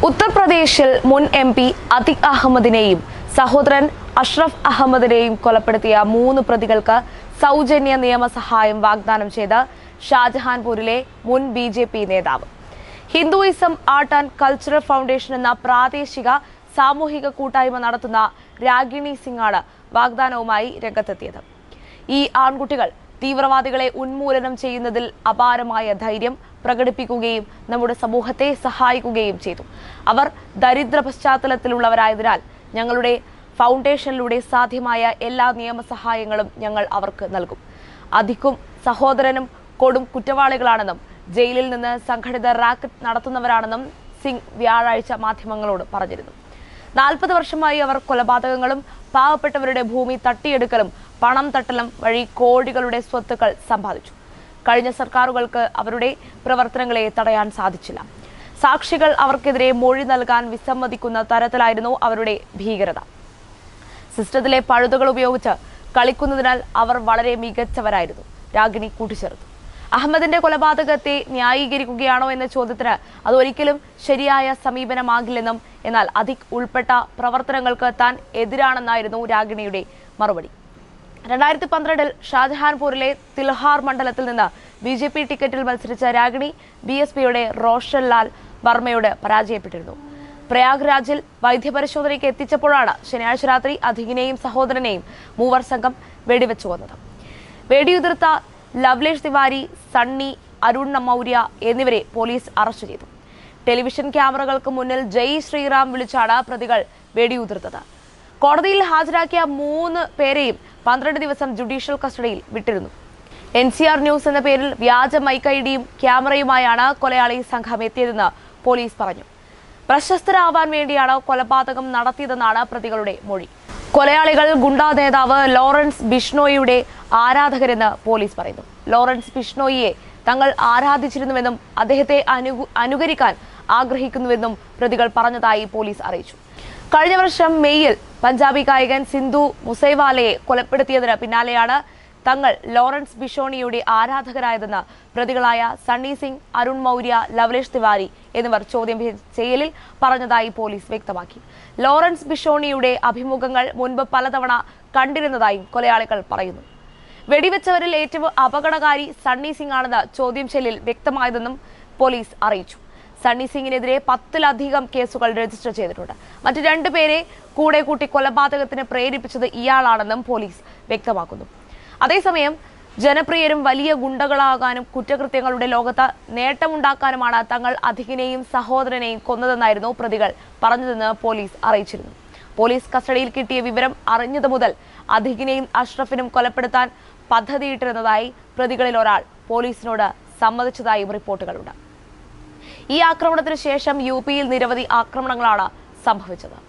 ഉത്തർപ്രദേശിൽ മുൻ M P അതിക് അഹമ്മദിനെയും സഹോദരൻ അഷ്റഫ് അഹമ്മദിനെയും കൊലപ്പെടുത്തിയ മൂന്ന് പ്രതികൾക്ക് സൗജന്യ നിയമസഹായം വാഗ്ദാനം ചെയ്ത് ഷാജഹാൻപൂരിലെ മുൻ ബി ജെ പി നേതാവ് Hinduism art and cultural foundation എന്ന പ്രാദേശിക സാമൂഹിക കൂട്ടായ്മ നടത്തുന്ന രാഗിണി സിംഗാണ് വാഗ്ദാനവുമായി രംഗത്തെത്തിയത് ഈ ആൺകുട്ടികൾ തീവ്രവാദികളെ ഉന്മൂലനം ചെയ്യുന്നതിൽ അപാരമായ ധൈര്യം പ്രകടിപ്പിക്കുകയും നമ്മുടെ സമൂഹത്തെ സഹായിക്കുകയും ചെയ്തു അവർ ദരിദ്ര പശ്ചാത്തലത്തിലുള്ളവരായതിനാൽ ഞങ്ങളുടെ ഫൗണ്ടേഷനിലൂടെ സാധ്യമായ എല്ലാ നിയമസഹായങ്ങളും ഞങ്ങൾ അവർക്ക് നൽകും അധിക്കും സഹോദരനും കൊടും കുറ്റവാളികളാണെന്നും ജയിലിൽ നിന്ന് സംഘടിത റാക്കറ്റ് നടത്തുന്നവരാണെന്നും സിംഗ് വ്യാഴാഴ്ച മാധ്യമങ്ങളോട് പറഞ്ഞിരുന്നു നാൽപ്പത് വർഷമായി അവർ കൊലപാതകങ്ങളും പാവപ്പെട്ടവരുടെ ഭൂമി തട്ടിയെടുക്കലും പണം തട്ടലും വഴി കോടികളുടെ സ്വത്തുക്കൾ സമ്പാദിച്ചു കഴിഞ്ഞ സർക്കാരുകൾക്ക് അവരുടെ പ്രവർത്തനങ്ങളെ തടയാൻ സാധിച്ചില്ല സാക്ഷികൾ അവർക്കെതിരെ മൊഴി നൽകാൻ വിസമ്മതിക്കുന്ന തരത്തിലായിരുന്നു അവരുടെ ഭീകരത സിസ്റ്റത്തിലെ പഴുതുകൾ ഉപയോഗിച്ച് കളിക്കുന്നതിനാൽ അവർ വളരെ മികച്ചവരായിരുന്നു രാഗിണി കൂട്ടിച്ചേർത്തു അഹമ്മദിന്റെ കൊലപാതകത്തെ ന്യായീകരിക്കുകയാണോ എന്ന ചോദ്യത്തിന് അത് ഒരിക്കലും ശരിയായ സമീപനമാകില്ലെന്നും എന്നാൽ അധിക് ഉൾപ്പെട്ട പ്രവർത്തനങ്ങൾക്ക് താൻ എതിരാണെന്നായിരുന്നു രാഗിണിയുടെ മറുപടി രണ്ടായിരത്തി പന്ത്രണ്ടിൽ ഷാജഹാൻപൂരിലെ തിൽഹാർ മണ്ഡലത്തിൽ നിന്ന് ബി ജെ പി ടിക്കറ്റിൽ മത്സരിച്ച രാഗിണി ബി എസ് പിയുടെ റോഷൻ ലാൽ വർമ്മയോട് പരാജയപ്പെട്ടിരുന്നു പ്രയാഗ്രാജിൽ വൈദ്യപരിശോധനയ്ക്ക് എത്തിച്ചപ്പോഴാണ് ശനിയാഴ്ച രാത്രി അധികിനെയും സഹോദരനെയും മൂവർ സംഘം വെടിവെച്ചു കൊന്നത് വെടിയുതിർത്ത ലവ്ലേഷ് തിവാരി സണ്ണി അരുൺ മൗര്യ എന്നിവരെ പോലീസ് അറസ്റ്റ് ചെയ്തു ടെലിവിഷൻ ക്യാമറകൾക്ക് മുന്നിൽ ജയ് ശ്രീറാം വിളിച്ചാണ് പ്രതികൾ വെടിയുതിർത്തത് കോടതിയിൽ ഹാജരാക്കിയ മൂന്ന് പേരെയും പന്ത്രണ്ട് ദിവസം ജുഡീഷ്യൽ കസ്റ്റഡിയിൽ വിട്ടിരുന്നു എൻ സി ആർ ന്യൂസ് എന്ന പേരിൽ വ്യാജ മൈക്ക് ഐ ഡിയും ക്യാമറയുമായാണ് കൊലയാളി സംഘം എത്തിയതെന്ന് പോലീസ് പറഞ്ഞു പ്രശസ്തരാവാൻ വേണ്ടിയാണ് കൊലപാതകം നടത്തിയതെന്നാണ് പ്രതികളുടെ മൊഴി കൊലയാളികൾ ഗുണ്ടാ നേതാവ് ലോറൻസ് ബിഷ്ണോയിയുടെ ആരാധകരെന്ന് പോലീസ് പറയുന്നു ലോറൻസ് ബിഷ്ണോയിയെ തങ്ങൾ ആരാധിച്ചിരുന്നുവെന്നും അദ്ദേഹത്തെ അനു- അനുകരിക്കാൻ ആഗ്രഹിക്കുന്നുവെന്നും പ്രതികൾ പറഞ്ഞതായി പോലീസ് അറിയിച്ചു കഴിഞ്ഞ വർഷം മെയ്യിൽ പഞ്ചാബി ഗായകൻ സിന്ധു മുസൈവാലയെ കൊലപ്പെടുത്തിയതിന് പിന്നാലെയാണ് തങ്ങൾ ലോറൻസ് ബിഷോണിയുടെ ആരാധകരായതെന്ന് പ്രതികളായ സണ്ണി സിംഗ് അരുൺ മൗര്യ ലവലേഷ് തിവാരി എന്നിവർ ചോദ്യം ചെയ്യലിൽ പറഞ്ഞതായി പോലീസ് വ്യക്തമാക്കി ലോറൻസ് ബിഷോണിയുടെ അഭിമുഖങ്ങൾ മുൻപ് പലതവണ കണ്ടിരുന്നതായും കൊലയാളികൾ പറയുന്നു വെടിവെച്ചവരിൽ ഏറ്റവും അപകടകാരി സണ്ണി സിംഗ് ആണെന്ന് ചോദ്യം ചെയ്യലിൽ വ്യക്തമായതെന്നും പോലീസ് അറിയിച്ചു സണ്ണി സിംഗിനെതിരെ പത്തിലധികം കേസുകൾ രജിസ്റ്റർ ചെയ്തിട്ടുണ്ട് മറ്റു രണ്ടുപേരെ കൂടെ കൂട്ടി കൊലപാതകത്തിന് പ്രേരിപ്പിച്ചത് ഇയാളാണെന്നും പോലീസ് വ്യക്തമാക്കുന്നു അതേസമയം ജനപ്രിയരും വലിയ ഗുണ്ടകളാകാനും കുറ്റകൃത്യങ്ങളുടെ ലോകത്ത് നേട്ടമുണ്ടാക്കാനുമാണ് തങ്ങൾ അധികിനെയും സഹോദരനെയും കൊന്നതെന്നായിരുന്നു പ്രതികൾ പറഞ്ഞതെന്ന് പോലീസ് അറിയിച്ചിരുന്നു പോലീസ് കസ്റ്റഡിയിൽ കിട്ടിയ വിവരം അറിഞ്ഞതു മുതൽ അധികിനെയും അഷ്റഫിനും കൊലപ്പെടുത്താൻ പദ്ധതിയിട്ടിരുന്നതായി പ്രതികളിൽ ഒരാൾ പോലീസിനോട് സമ്മതിച്ചതായും റിപ്പോർട്ടുകളുണ്ട് ഈ ആക്രമണത്തിന് ശേഷം യു പിയിൽ നിരവധി ആക്രമണങ്ങളാണ് സംഭവിച്ചത്